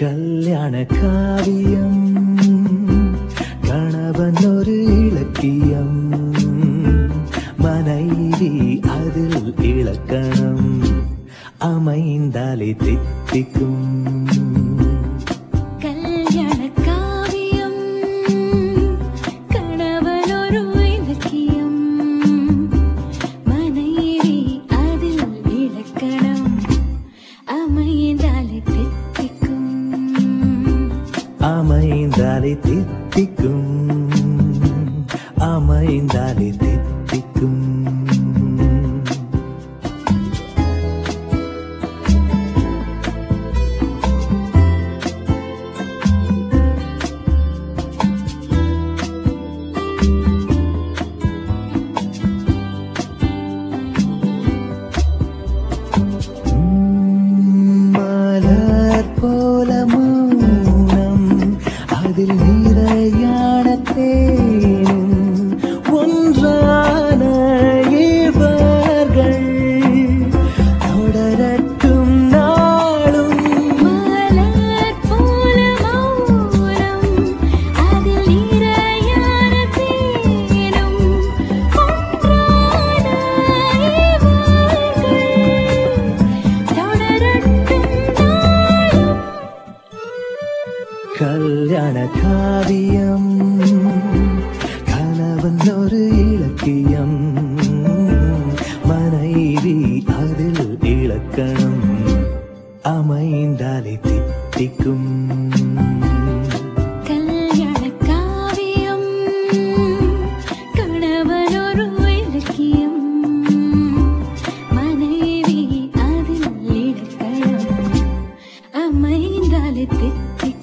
கல்யாண காவியம் கணவன் ஒரு இலக்கியம் மனைவி அதில் இலக்கணம் அமைந்தாலே தித்திக்கும் கல்யாண காவியம் கணவனொரு இலக்கியம் மனைவி அதில் இலக்கணம் அமைந்தாலே தித்திக்கும் அமைந்தாலே தித்திக்கும் அமைந்தாலே தித்திக்கும் மலர் போல மௌனம் அதில் நிறையான தேனும் ஒன்றான இவர்கள் தொடரட்டும் நாளும் மலர் போல மௌனம் அதில் நிறையான தேனும் ஒன்றான இவர்கள் தொடரட்டும் நாளும் கல்யாண காவியம் கணவன் ஒரு இலக்கியம் மனைவி அதில் இலக்கணம் அமைந்தாலே தித்திக்கும் கல்யாண காவியம் கணவனொரு இலக்கியம் மனைவி அதில் இலக்கணம் அமைந்தாலே தித்திக்கும்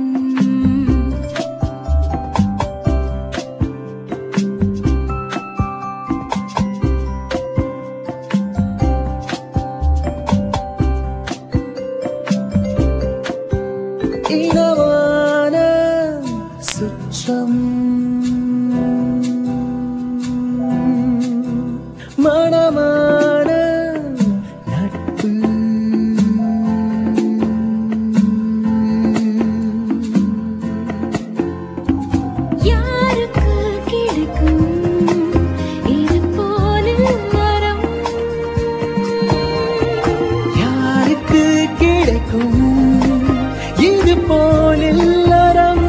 இனமான சுற்றம் மனமான நட்பு யாருக்கு கிடைக்கும் இது போல வரம் யாருக்கு கிடைக்கும் இது போல் இல்லறம்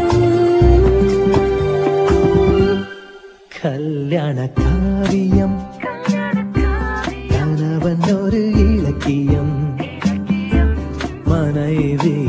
கல்யாண காவியம் கணவன் ஒரு இலக்கியம் மனைவி